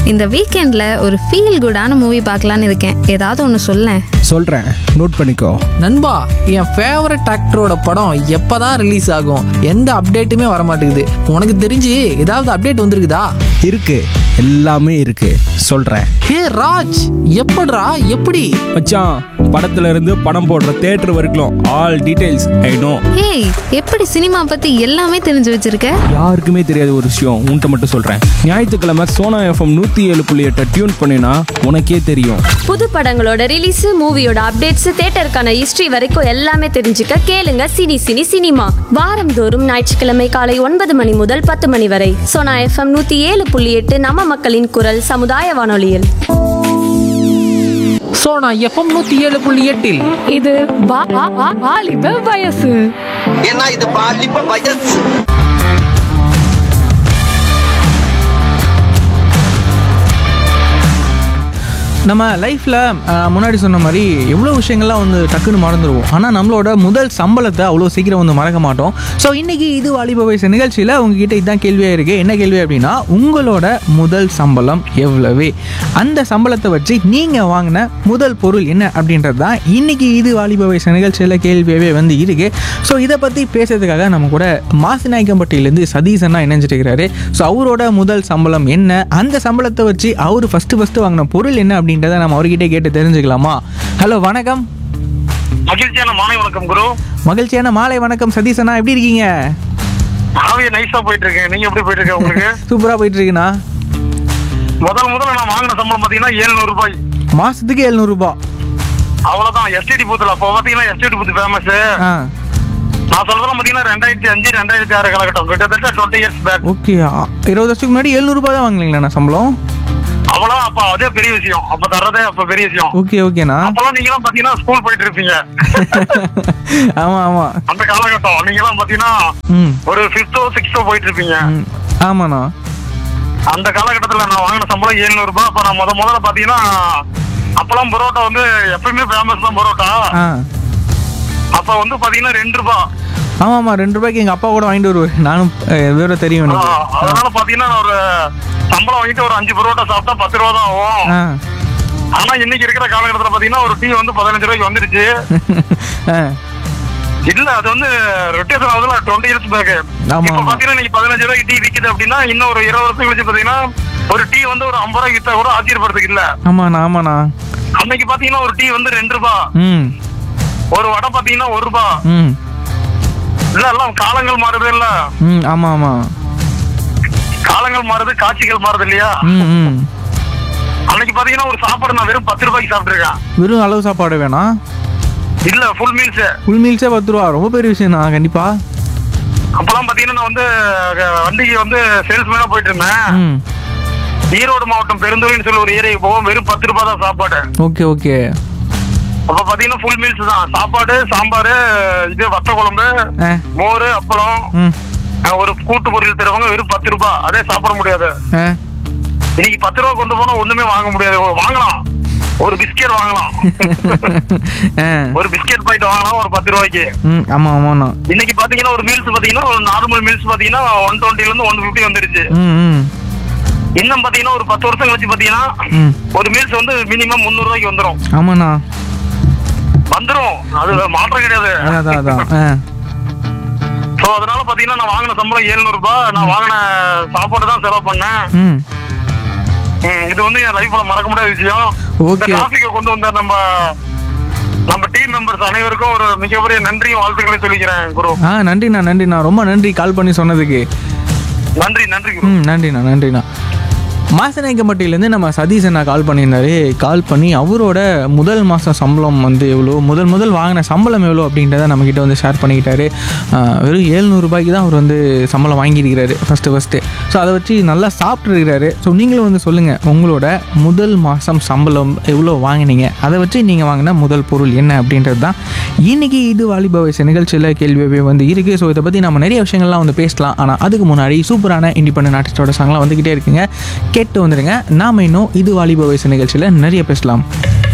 இந்த வீக்கெண்டில் ஒரு ஃபீல் குடான மூவி பார்க்கலான்னு இருக்கேன் ஏதாவது ஒன்று சொல்லேன் சொல்கிறேன் நோட் பண்ணிக்கோ நண்பா என் ஃபேவரட் ஆக்டரோட படம் எப்பதான் ரிலீஸ் ஆகும் எந்த அப்டேட்டுமே வர மாட்டேங்குது உனக்கு தெரிஞ்சு ஏதாவது அப்டேட் வந்திருக்குதா இருக்கு எல்லாமே இருக்கு சொல்கிறேன் ஹே ராஜ் எப்படிடா எப்படி மச்சான் படத்துல இருந்து படம் போடுற தேட்டர் வரைக்கும் all details I know hey எப்படி சினிமா பற்றி எல்லாமே தெரிஞ்சு வச்சிருக்க யாருக்குமே தெரியாத ஒரு விஷயம் உன்கிட்ட மட்டும் சொல்கிறேன் ஞாயிற்றுக்கிழமை சோனா எஃப்எம் நூற்றி ஏழு புள்ளி எட்டை டியூன் பண்ணினா உனக்கே தெரியும் புது படங்களோட ரிலீஸ் மூவியோட அப்டேட்ஸ் தேட்டருக்கான ஹிஸ்டரி வரைக்கும் எல்லாமே தெரிஞ்சுக்க கேளுங்க சினி சினி சினிமா வாரந்தோறும் ஞாயிற்றுக்கிழமை காலை ஒன்பது மணி முதல் பத்து மணி வரை சோனா எஃப்எம் நூத்தி ஏழு புள்ளி எட்டு நம்ம மக்களின் குரல் சமுதாய வானொலியில் ஸோ நான் எஃப்எம் நூற்றி ஏழு புள்ளி எட்டில் இது வா- வா- வா- வாலிப வயசு ஏன்னா இது பாலிப்ப வயசு நம்ம லைஃப்பில் முன்னாடி சொன்ன மாதிரி எவ்வளோ விஷயங்கள்லாம் வந்து டக்குன்னு மறந்துடுவோம் ஆனால் நம்மளோட முதல் சம்பளத்தை அவ்வளோ சீக்கிரம் வந்து மறக்க மாட்டோம் ஸோ இன்றைக்கி இது வாலிப வயசு நிகழ்ச்சியில் உங்ககிட்ட இதுதான் கேள்வியாக இருக்குது என்ன கேள்வி அப்படின்னா உங்களோட முதல் சம்பளம் எவ்வளவு அந்த சம்பளத்தை வச்சு நீங்கள் வாங்கின முதல் பொருள் என்ன அப்படின்றது தான் இன்றைக்கி இது வாலிப வயசு நிகழ்ச்சியில் கேள்வியாகவே வந்து இருக்குது ஸோ இதை பற்றி பேசுறதுக்காக நம்ம கூட மாசிநாயக்கம்பட்டியிலேருந்து சதீஷ் அண்ணா இணைஞ்சிட்டு இருக்கிறாரு ஸோ அவரோட முதல் சம்பளம் என்ன அந்த சம்பளத்தை வச்சு அவர் ஃபஸ்ட்டு ஃபஸ்ட்டு வாங்கின பொருள் என்ன அப்படின்றத நம்ம அவர்கிட்ட கேட்டு தெரிஞ்சுக்கலாமா ஹலோ வணக்கம் மகிழ்ச்சியான மாலை வணக்கம் குரு மகிழ்ச்சியான மாலை வணக்கம் சதீஷ் அண்ணா எப்படி இருக்கீங்க ஆவிய நைஸா போயிட்டு இருக்கேன் நீங்க எப்படி போயிட்டு இருக்கீங்க உங்களுக்கு சூப்பராக போயிட்டு இருக்குண்ணா முதல் முதல்ல நான் வாங்கின சம்பளம் பாத்தீங்கன்னா 700 ரூபாய் மாதத்துக்கு எழுநூறுபா அவ்வளவுதான் எஸ்டிடி பூத்துல அப்போ பாத்தீங்கன்னா எஸ்டிடி பூத் ஃபேமஸ் ஆ நான் சொல்றதுலாம் பாத்தீங்கன்னா ரெண்டாயிரத்தி அஞ்சு ரெண்டாயிரத்தி ஆறு காலகட்டம் கிட்டத்தட்ட டுவெண்ட்டி இயர்ஸ் பேக் ஓகே இருபது வருஷத்துக்கு முன்னாடி எழுநூறுபா தான் வாங்கலீங்களாண்ணா சம்பளம் அவ்வளவு அப்ப அதே பெரிய விஷயம் அப்ப தர்றதே அப்ப பெரிய விஷயம் ஓகே ஓகேண்ணா அப்பெல்லாம் நீங்க எல்லாம் பாத்தீங்கன்னா ஸ்கூல் போயிட்டு இருப்பீங்க ஆமாம் ஆமாம் அந்த காலகட்டம் நீங்க எல்லாம் பாத்தீங்கன்னா ம் ஒரு பிப்தோ சிக்ஸ்தோ போயிட்டு இருப்பீங்க ம் ஆமாண்ணா அந்த காலகட்டத்துல நான் வாங்கின சம்பளம் 700 ரூபாய் அப்ப நான் முத முதல்ல பாத்தீங்கன்னா அப்பெல்லாம் பரோட்டா வந்து எப்பயுமே ஃபேமஸ் தான் பரோட்டா ஆ அப்ப வந்து பாத்தீங்கன்னா ரெண்டு ரூபாய் ஆமாம் ஆமாம் ரெண்டு ரூபாய்க்கு எங்கள் அப்பா கூட வாங்கிட்டு வருவார் நானும் அஹ், விவரம் தெரியும் ஆ, எனக்கு அதனால பாத்தீங்கன்னா நான் ஒரு சம்பளம் வாங்கிட்டு ஒரு அஞ்சு பரோட்டா சாப்பிட்டா பத்து ரூபா தான் ஆகும் ஆ ஆனா இன்னைக்கு இருக்கிற காலகட்டத்துல பாத்தீங்கன்னா ஒரு டீ வந்து பதினஞ்சு ரூபாய்க்கு வந்துருச்சு ஆ இல்ல அது வந்து ரொட்டேஷன் ஆகுதுல டுவெண்ட்டி இயர்ஸ் பேக் ஆமா, இப்ப ஆமா. பாத்தீங்கன்னா இன்னைக்கு பதினஞ்சு ரூபாய்க்கு டீ விக்குது அப்படின்னா இன்னும் ஒரு இருபது வருஷம் கழிச்சு பாத்தீங்கன்னா ஒரு டீ வந்து ஒரு ஐம்பது ரூபாய்க்கு வித்தா கூட ஆச்சரியப்படுறதுக்கு இல்ல ஆமாண்ணா ஆமாண்ணா அன்னைக்கு பாத்தீங்கன்னா ஒரு டீ வந்து ரெண்டு ரூபாய் ம் ஒரு வடை பாத்தீங்கன்னா ஒரு ரூபாய் ம் இல்ல எல்லாம் காலங்கள் மாறுது இல்ல ம் ஆமாம் ஆமாம் காலங்கள் மாறுது காட்சிகள் மாறுது இல்லையா ம் ம் அன்னைக்கு பாத்தீங்கன்னா ஒரு சாப்பாடு நான் வெறும் பத்து ரூபாய்க்கு சாப்பிட்டுருக்கேன் வெறும் அளவு சாப்பாடு வேணாம் இல்ல ஃபுல் மீல்ஸ் ஃபுல் மீல்ஸே பத்து ரூபா ரொம்ப பெரிய விஷயம் தான் கண்டிப்பாக அப்பெல்லாம் பாத்தீங்கன்னா நான் வந்து அஹ், வண்டிக்கு வந்து சேல்ஸ்மேனா போயிட்டு இருந்தேன் ம் ஈரோடு மாவட்டம் பெருந்துறைன்னு சொல்லி ஒரு ஏரியாக்கு போவோம் வெறும் பத்து ரூபாய் தான் சாப்பாடு ஓகே ஓகே அப்ப பாத்தீங்கன்னா ஃபுல் மீல்ஸ் தான் சாப்பாடு சாம்பார் இது வத்த குழம்பு ஆ மோர் அப்பளம் ம் அஹ், ஒரு கூட்டு பொரியல் தருவாங்க வெறும் பத்து ரூபாய் அதே சாப்பிட முடியாது ஆ இன்னைக்கு பத்து ரூபா கொண்டு போனா ஒண்ணுமே வாங்க முடியாது வாங்கலாம் ஒரு பிஸ்கெட் வாங்கலாம் ஆ ஒரு பிஸ்கெட் பாக்கெட் வாங்கலாம் ஒரு பத்து ரூபாய்க்கு ம் ஆமாம் ஆமாண்ணா இன்னைக்கு பாத்தீங்கன்னா ஒரு மீல்ஸ் பாத்தீங்கன்னா ஒரு நார்மல் மீல்ஸ் பாத்தீங்கன்னா ஒன் டுவெண்ட்டில இருந்து ஒன் பிப்டி வந்துருச்சு ம் ம் இன்னும் பாத்தீங்கன்னா ஒரு பத்து வருஷம் கழிச்சு பாத்தீங்கன்னா ம் ஒரு மீல்ஸ் வந்து மினிமம் முந்நூறு ரூபாய்க்கு வந்துரும் ஆமாண்ணா வந்துரும் அது மாற்றம் கிடையாது அதான் அதான் அதான் ஆ சோ அதனால பாத்தீங்கன்னா நான் வாங்கின சம்பளம் 700 ரூபாய் நான் வாங்கின சாப்பாடு தான் செலவு பண்ணேன் ம் ம், இது வந்து என் லைஃப்ல மறக்க முடியாத விஷயம் இந்த Okay. டாபிக்கை கொண்டு வந்த நம்ம நம்ம டீம் மெம்பர்ஸ் அனைவருக்கும் ஒரு மிகப்பெரிய நன்றியும் வாழ்த்துக்களையும் சொல்லிக்கிறேன் குரு ஆ நன்றிண்ணா நன்றிண்ணா ரொம்ப நன்றி கால் பண்ணி சொன்னதுக்கு நன்றி நன்றி குரு ம் நன்றிண்ணா நன்றிண்ணா மாசநாயக்கம்பட்டியிலேருந்து நம்ம சதீஷ் அண்ணா கால் பண்ணியிருந்தாரு கால் பண்ணி அவரோட முதல் மாதம் சம்பளம் வந்து எவ்வளோ முதல் முதல் வாங்கின சம்பளம் எவ்வளோ அப்படின்றத நம்மக்கிட்ட வந்து ஷேர் பண்ணிக்கிட்டாரு ஆஹ் வெறும் 700 ரூபாய்க்கு தான் அவர் வந்து சம்பளம் வாங்கியிருக்கிறாரு ஃபஸ்ட்டு ஃபஸ்ட்டு ஸோ அதை வச்சு நல்லா சாப்பிட்ருக்கிறாரு ஸோ நீங்களும் வந்து சொல்லுங்கள் உங்களோட முதல் மாதம் சம்பளம் எவ்வளோ வாங்கினீங்க அதை வச்சு நீங்கள் வாங்கின முதல் பொருள் என்ன அப்படின்றது தான் இன்றைக்கி இது வாலிப வயசு நிகழ்ச்சியில் கேள்வியாகவே வந்து இருக்குது ஸோ இதை பற்றி நம்ம நிறைய விஷயங்கள்லாம் வந்து பேசலாம் ஆனால் அதுக்கு முன்னாடி சூப்பரான இண்டிபெண்டன்ட் ஆர்டிஸ்டோட சாங்லாம் வந்துக்கிட்டே இருக்குங்க கேட்டு வந்துடுங்க நாம இன்னும் இது வாலிப வயசு நிகழ்ச்சியில் நிறைய பேசலாம்